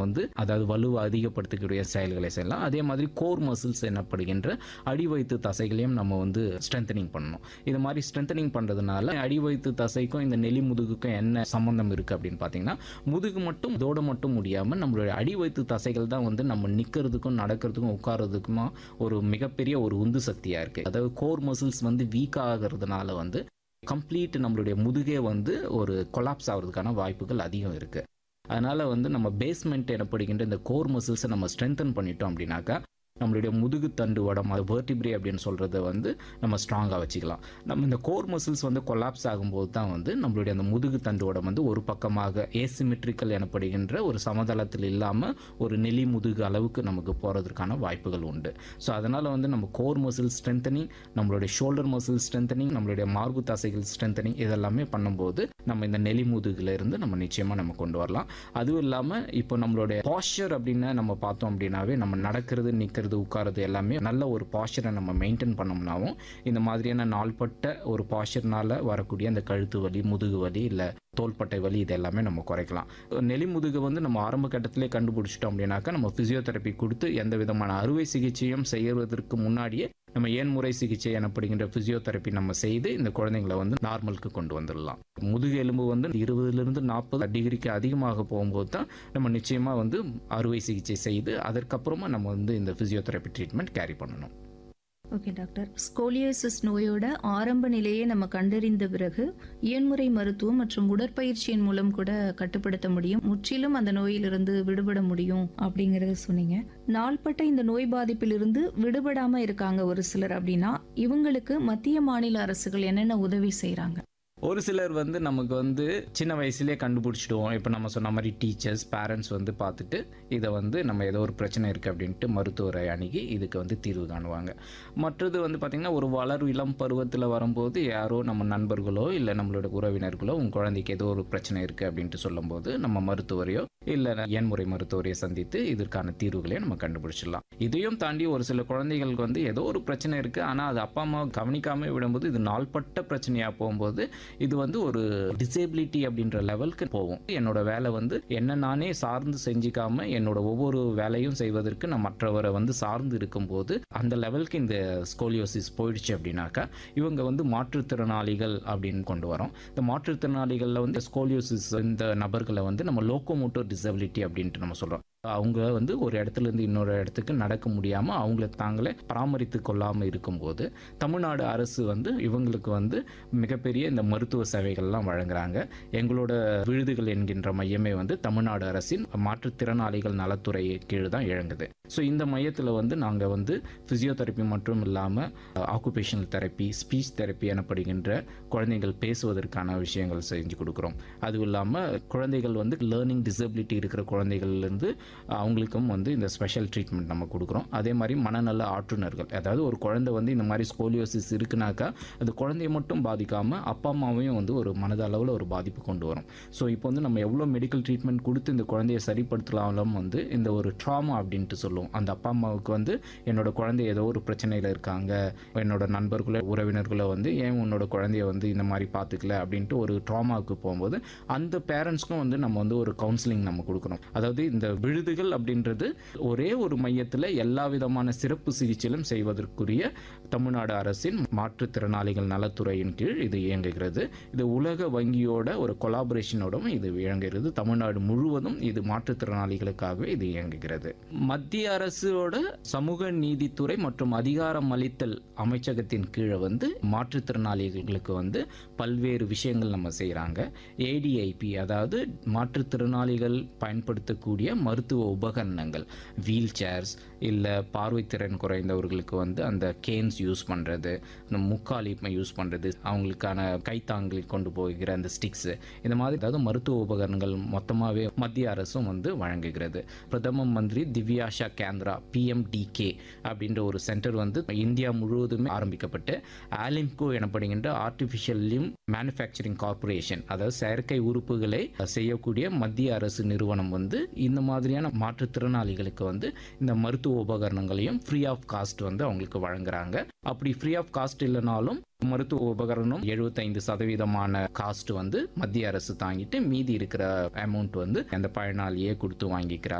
வந்து அதாவது வலுவை அதிகப்படுத்தக்கூடிய செயல்களை செய்யலாம் அதே மாதிரி கோர் மசில்ஸ் எனப்படுகின்ற அடிவயிற்று தசைகளையும் நம்ம வந்து ஸ்ட்ரென்தனிங் பண்ணணும் இது மாதிரி ஸ்ட்ரென்தனிங் பண்ணுறதுனால அடிவயிற்று தசைக்கும் இந்த நெலி முதுகுக்கும் என்ன சம்பந்தம் இருக்குது அப்படின்னு பார்த்தீங்கன்னா முதுகு மட்டும் இதோட மட்டும் முடியாமல் நம்மளுடைய அடிவயிற்று தசைகள் தான் வந்து நம்ம நிற்கிறதுக்கும் நடக்கிறதுக்கும் உட்கார்றதுக்குமா ஒரு மிகப்பெரிய ஒரு உந்து சக்தியாக இருக்குது அதாவது கோர் மசில்ஸ் வந்து வீக் ஆகிறதுனால வந்து கம்ப்ளீட் நம்மளுடைய முதுகே வந்து ஒரு கொலாப்ஸ் ஆகிறதுக்கான வாய்ப்புகள் அதிகம் இருக்குது அதனால் வந்து நம்ம பேஸ்மெண்ட் எனப்படுகின்ற இந்த கோர் மசில்ஸை நம்ம ஸ்ட்ரென்தன் பண்ணிட்டோம் அப்படின்னாக்கா நம்மளுடைய முதுகு தண்டு வடம் அது வேர்டிப்ரே அப்படின்னு சொல்கிறத வந்து நம்ம ஸ்ட்ராங்காக வச்சுக்கலாம் நம்ம இந்த கோர் மசில்ஸ் வந்து கொலாப்ஸ் ஆகும்போது தான் வந்து நம்மளுடைய அந்த முதுகு தண்டு வடம் வந்து ஒரு பக்கமாக ஏசிமெட்ரிக்கல் எனப்படுகின்ற ஒரு சமதளத்தில் இல்லாமல் ஒரு நெலி முதுகு அளவுக்கு நமக்கு போகிறதுக்கான வாய்ப்புகள் உண்டு ஸோ அதனால் வந்து நம்ம கோர் மசில் ஸ்ட்ரென்தனிங் நம்மளுடைய ஷோல்டர் மசில் ஸ்ட்ரென்தனிங் நம்மளுடைய மார்பு தசைகள் ஸ்ட்ரென்தனிங் இதெல்லாமே பண்ணும்போது நம்ம இந்த நெலி முதுகுல இருந்து நம்ம நிச்சயமாக நம்ம கொண்டு வரலாம் அதுவும் இல்லாமல் இப்போ நம்மளுடைய பாஸ்டர் அப்படின்னு நம்ம பார்த்தோம் அப்படின்னாவே நம்ம நடக்கிறது நிற்கிறது உட்காருறது எல்லாமே நல்ல ஒரு பாஸ்டரை நம்ம மெயின்டைன் பண்ணோம்னாவும் இந்த மாதிரியான நாள்பட்ட ஒரு பாஸ்டர்னால வரக்கூடிய அந்த கழுத்து வலி முதுகு வலி இல்லை தோள்பட்டை வலி இது எல்லாமே நம்ம குறைக்கலாம் நெலி முதுகு வந்து நம்ம ஆரம்ப கட்டத்திலே கண்டுபிடிச்சிட்டோம் அப்படின்னாக்கா நம்ம ஃபிசியோதெரப்பி கொடுத்து எந்த விதமான அறுவை சிகிச்சையும் செய்யறதற்கு முன்னாடியே நம்ம ஏன்முறை சிகிச்சை எனப்படுகின்ற ஃபிசியோதெரப்பி நம்ம செய்து இந்த குழந்தைங்களை வந்து நார்மலுக்கு கொண்டு வந்துடலாம் முதுகு எலும்பு வந்து இருபதுலேருந்து நாற்பது டிகிரிக்கு அதிகமாக போகும்போது தான் நம்ம நிச்சயமாக வந்து அறுவை சிகிச்சை செய்து அதற்கப்புறமா நம்ம வந்து இந்த ஃபிசியோதெரப்பி ட்ரீட்மெண்ட் கேரி பண்ணணும் ஓகே டாக்டர் ஸ்கோலியோசிஸ் நோயோட ஆரம்ப நிலையை நம்ம கண்டறிந்த பிறகு இயன்முறை மருத்துவம் மற்றும் உடற்பயிற்சியின் மூலம் கூட கட்டுப்படுத்த முடியும் முற்றிலும் அந்த நோயிலிருந்து விடுபட முடியும் அப்படிங்கறத சொன்னீங்க நாள்பட்ட இந்த நோய் பாதிப்பிலிருந்து விடுபடாம இருக்காங்க ஒரு சிலர் அப்படின்னா இவங்களுக்கு மத்திய மாநில அரசுகள் என்னென்ன உதவி செய்றாங்க ஒரு சிலர் வந்து நமக்கு வந்து சின்ன வயசுலேயே கண்டுபிடிச்சிடுவோம் இப்போ நம்ம சொன்ன மாதிரி டீச்சர்ஸ் பேரண்ட்ஸ் வந்து பார்த்துட்டு இதை வந்து நம்ம ஏதோ ஒரு பிரச்சனை இருக்குது அப்படின்ட்டு மருத்துவரை அணுகி இதுக்கு வந்து தீர்வு காணுவாங்க மற்றது வந்து பார்த்திங்கன்னா ஒரு வளர் இளம் பருவத்தில் வரும்போது யாரோ நம்ம நண்பர்களோ இல்லை நம்மளோட உறவினர்களோ உங்கள் குழந்தைக்கு ஏதோ ஒரு பிரச்சனை இருக்குது அப்படின்ட்டு சொல்லும்போது நம்ம மருத்துவரையோ இல்லை எண்முறை மருத்துவரையோ சந்தித்து இதற்கான தீர்வுகளையும் நம்ம கண்டுபிடிச்சிடலாம் இதையும் தாண்டி ஒரு சில குழந்தைகளுக்கு வந்து ஏதோ ஒரு பிரச்சனை இருக்குது ஆனால் அது அப்பா அம்மா கவனிக்காமல் விடும்போது இது நாள்பட்ட பிரச்சனையாக போகும்போது இது வந்து ஒரு டிசேபிலிட்டி அப்படின்ற லெவலுக்கு போகும் என்னோட வேலை வந்து என்ன நானே சார்ந்து செஞ்சுக்காம என்னோட ஒவ்வொரு வேலையும் செய்வதற்கு நான் மற்றவரை வந்து சார்ந்து இருக்கும்போது அந்த லெவலுக்கு இந்த ஸ்கோலியோசிஸ் போயிடுச்சு அப்படின்னாக்கா இவங்க வந்து மாற்றுத்திறனாளிகள் அப்படின்னு கொண்டு வரோம் இந்த மாற்றுத்திறனாளிகளில் வந்து ஸ்கோலியோசிஸ் இந்த நபர்களை வந்து நம்ம லோக்கோமோட்டர் டிசபிலிட்டி அப்படின்ட்டு நம்ம சொல்கிறோம் அவங்க வந்து ஒரு இடத்துல இருந்து இன்னொரு இடத்துக்கு நடக்க முடியாமல் அவங்கள தாங்களே பராமரித்து கொள்ளாமல் இருக்கும்போது தமிழ்நாடு அரசு வந்து இவங்களுக்கு வந்து மிகப்பெரிய இந்த மருத்துவ சேவைகள்லாம் வழங்குறாங்க எங்களோட விழுதுகள் என்கின்ற மையமே வந்து தமிழ்நாடு அரசின் மாற்றுத்திறனாளிகள் நலத்துறை கீழ் தான் இயங்குது ஸோ இந்த மையத்தில் வந்து நாங்கள் வந்து ஃபிசியோதெரப்பி மட்டும் இல்லாமல் ஆக்குபேஷனல் தெரப்பி ஸ்பீச் தெரப்பி எனப்படுகின்ற குழந்தைகள் பேசுவதற்கான விஷயங்கள் செஞ்சு கொடுக்குறோம் அதுவும் இல்லாமல் குழந்தைகள் வந்து லேர்னிங் டிசபிலிட்டி இருக்கிற குழந்தைகள்லேருந்து அவங்களுக்கும் வந்து இந்த ஸ்பெஷல் ட்ரீட்மெண்ட் நம்ம கொடுக்குறோம் அதே மாதிரி மனநல ஆற்றுநர்கள் அதாவது ஒரு குழந்தை வந்து இந்த மாதிரி ஸ்கோலியோசிஸ் இருக்குனாக்கா அது குழந்தைய மட்டும் பாதிக்காமல் அப்பா அம்மாவையும் வந்து ஒரு மனதளவில் ஒரு பாதிப்பு கொண்டு வரும் ஸோ இப்போ வந்து நம்ம எவ்வளோ மெடிக்கல் ட்ரீட்மெண்ட் கொடுத்து இந்த குழந்தைய சரிப்படுத்தலாலும் வந்து இந்த ஒரு ட்ராமா அப்படின்ட்டு சொல்லுவோம் அந்த அப்பா அம்மாவுக்கு வந்து என்னோட குழந்தை ஏதோ ஒரு பிரச்சனையில் இருக்காங்க என்னோட நண்பர்களோ உறவினர்களோ வந்து ஏன் உன்னோட குழந்தைய வந்து இந்த மாதிரி பார்த்துக்கல அப்படின்ட்டு ஒரு ட்ராமாவுக்கு போகும்போது அந்த பேரண்ட்ஸ்க்கும் வந்து நம்ம வந்து ஒரு கவுன்சிலிங் நம்ம கொடுக்குறோம் அதாவது இந்த விழுதுகள் அப்படின்றது ஒரே ஒரு மையத்தில் எல்லா விதமான சிறப்பு சிகிச்சையிலும் செய்வதற்குரிய தமிழ்நாடு அரசின் மாற்றுத்திறனாளிகள் நலத்துறையின் கீழ் இது இயங்குகிறது இது உலக வங்கியோட ஒரு கொலாபரேஷனோடும் இது இயங்குகிறது தமிழ்நாடு முழுவதும் இது மாற்றுத்திறனாளிகளுக்காகவே இது இயங்குகிறது மத்திய அரசோட சமூக நீதித்துறை மற்றும் அதிகாரம் அளித்தல் அமைச்சகத்தின் கீழே வந்து மாற்றுத்திறனாளிகளுக்கு வந்து பல்வேறு விஷயங்கள் நம்ம செய்கிறாங்க ஏடிஐபி அதாவது மாற்றுத்திறனாளிகள் பயன்படுத்தக்கூடிய மருத்துவ உபகரணங்கள் வீல் சேர்ஸ் இல்லை பார்வைத்திறன் குறைந்தவர்களுக்கு வந்து அந்த கேன்ஸ் யூஸ் பண்ணுறது அந்த முக்காலி யூஸ் பண்ணுறது அவங்களுக்கான கைத்தாங்கல் கொண்டு போகிற அந்த ஸ்டிக்ஸு இந்த மாதிரி அதாவது மருத்துவ உபகரணங்கள் மொத்தமாகவே மத்திய அரசும் வந்து வழங்குகிறது பிரதம மந்திரி திவ்யாஷா கேந்திரா பிஎம்டிகே அப்படின்ற ஒரு சென்டர் வந்து இந்தியா முழுவதுமே ஆரம்பிக்கப்பட்டு ஆலிம்கோ எனப்படுகின்ற ஆர்டிஃபிஷியல் லிம் மேனுஃபேக்சரிங் கார்பரேஷன் அதாவது செயற்கை உறுப்புகளை செய்யக்கூடிய மத்திய அரசு நிறுவனம் வந்து இந்த மாதிரியான மாற்றுத்திறனாளிகளுக்கு வந்து இந்த மருத்துவ உபகரணங்களையும் ஃப்ரீ ஆஃப் காஸ்ட் வந்து அவங்களுக்கு வழங்குறாங்க அப்படி ஃப்ரீ ஆஃப் காஸ்ட் இல்லைனாலும் மருத்துவ உபகரணம் எழுபத்தைந்து சதவீதமான காஸ்ட் வந்து மத்திய அரசு தாங்கிட்டு மீதி இருக்கிற அமௌண்ட் வந்து அந்த பயனாளியே கொடுத்து வாங்கிக்கிறார்